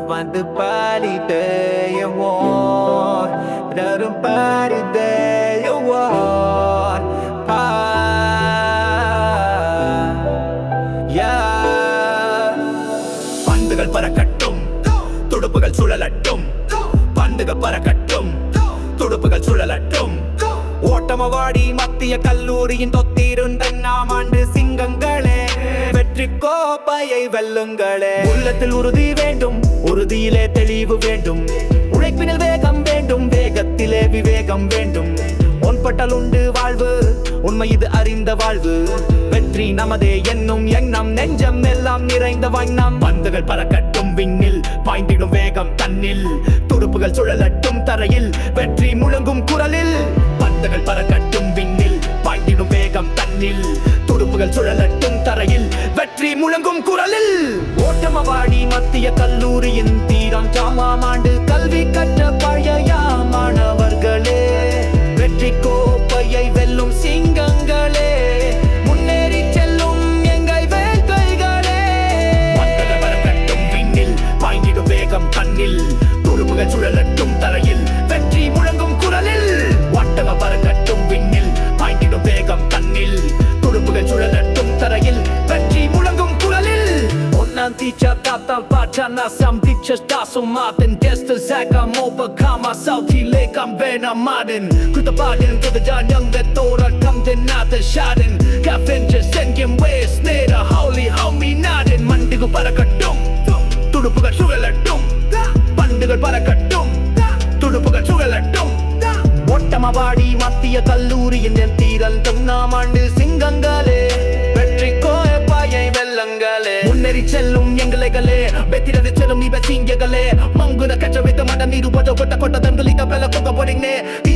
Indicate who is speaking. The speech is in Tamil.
Speaker 1: வந்து பாடிட்டே தரும் பாடிட்டே
Speaker 2: பந்துகள் பறக்கட்டும் துடுப்புகள் சுழலட்டும் பந்துகள் பறக்கட்டும் துடுப்புகள் சுழலட்டும்
Speaker 1: ஓட்டமவாடி மத்திய கல்லூரியின் தொத்திருந்த நாம் ஆண்டு சிங்கங்களே வெற்றி கோப்பையை வெல்லுங்களே உள்ளத்தில் உறுதி வேண்டும் உறுதியிலே தெளிவு வேண்டும் உழைப்பினில் வேகம் வேண்டும் வேகத்திலே விவேகம் வேண்டும் ஒன்பட்டல் உண்டு வாழ்வு உண்மை இது அறிந்த வாழ்வு வெற்றி நமதே என்னும் எண்ணம் நெஞ்சம் எல்லாம் நிறைந்த வண்ணம்
Speaker 2: பந்துகள் பறக்கட்டும் விண்ணில் பாய்ந்திடும் வேகம் தன்னில் துடுப்புகள் சுழலட்டும் தரையில் வெற்றி முழங்கும் குரலில் பந்துகள் பறக்கட்டும் விண்ணில் பாய்ந்திடும் வேகம் தன்னில் துடுப்புகள் சுழலட்டும் தரையில் வெற்றி முழங்கும் குரலில்
Speaker 1: ஓட்டமவாடி மத்திய கல்லூரியின் தீரம் ஜாமாம் ஆண்டு கல்வி கற்ற பழைய மாணவர்களே வெற்றி கோப்பையை வெல்லும் சிங்கங்களே முன்னேறி செல்லும் எங்கள் வேட்கைகளே
Speaker 2: பந்துகள் பறக்கட்டும் விண்ணில் பாய்ந்திடும் வேகம் தன்னில் துடுப்புகள் சுழலட்டும் தரையில் வெற்றி முழங்கும் குரலில் ஒட்டக பறக்கட்டும் விண்ணில் பாய்ந்திடும் வேகம் தன்னில் துடுப்புகள் சுழலட்டும் தரையில் வெற்றி முழங்கும் குரலில்
Speaker 1: Onnan teacher datar partarna som ditches da som maten Gäster säkra mobbar kamma sau till lekan vänner maden Kuta baden kuta jan young the dora come the nata shaden Kaffenje sengen west nera holy homie naden
Speaker 2: மண்டிகு பறக்கட்டும் துடுப்புகள் சுழலட்டும் பந்துகள் பறக்கட்டும் துடுப்புகள் சுழலட்டும்
Speaker 1: ஒட்டமவாடி மத்திய கல்லூரியின் என் தீரல் நாம் ஆண்டு சிங்கங்களே வெற்றி கோயப்பாயை வெல்லங்களே முன்னேறி செல்லும் எங்களைகளே வெத்திரது செல்லும் இவ சிங்கங்களே மங்குன கச்ச வித்த மட நீரு பஜ கொட்ட கொட்ட தங்களித பெல கொக்க போறீங்க